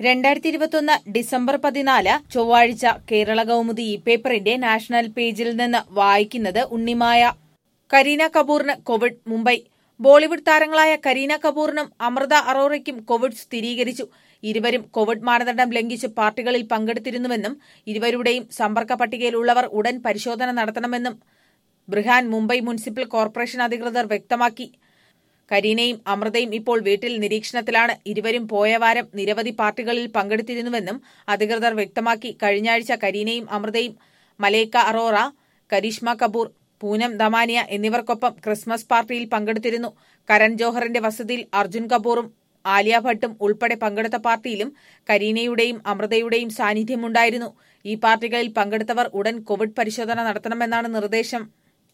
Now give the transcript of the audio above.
രണ്ടായിരത്തി ഇരുപത്തൊന്ന് ഡിസംബർ പതിനാല് ചൊവ്വാഴ്ച കേരള കൗമുദി ഈ പേപ്പറിന്റെ നാഷണൽ പേജിൽ നിന്ന് വായിക്കുന്നത് ഉണ്ണിമായ കരീന കപൂറിന് കോവിഡ് മുംബൈ ബോളിവുഡ് താരങ്ങളായ കരീന കപൂറിനും അമൃത അറോറയ്ക്കും കോവിഡ് സ്ഥിരീകരിച്ചു ഇരുവരും കോവിഡ് മാനദണ്ഡം ലംഘിച്ച് പാർട്ടികളിൽ പങ്കെടുത്തിരുന്നുവെന്നും ഇരുവരുടെയും സമ്പർക്ക പട്ടികയിലുള്ളവർ ഉടൻ പരിശോധന നടത്തണമെന്നും ബ്രിഹാൻ മുംബൈ മുനിസിപ്പൽ കോർപ്പറേഷൻ അധികൃതർ വ്യക്തമാക്കി കരീനയും അമൃതയും ഇപ്പോൾ വീട്ടിൽ നിരീക്ഷണത്തിലാണ് ഇരുവരും പോയ വാരം നിരവധി പാർട്ടികളിൽ പങ്കെടുത്തിരുന്നുവെന്നും അധികൃതർ വ്യക്തമാക്കി കഴിഞ്ഞയാഴ്ച കരീനയും അമൃതയും മലേക്ക അറോറ കരീഷ്മ കപൂർ പൂനം ദമാനിയ എന്നിവർക്കൊപ്പം ക്രിസ്മസ് പാർട്ടിയിൽ പങ്കെടുത്തിരുന്നു കരൺ ജോഹറിന്റെ വസതിയിൽ അർജുൻ കപൂറും ആലിയ ഭട്ടും ഉൾപ്പെടെ പങ്കെടുത്ത പാർട്ടിയിലും കരീനയുടെയും അമൃതയുടെയും സാന്നിധ്യമുണ്ടായിരുന്നു ഈ പാർട്ടികളിൽ പങ്കെടുത്തവർ ഉടൻ കോവിഡ് പരിശോധന നടത്തണമെന്നാണ് നിർദ്ദേശം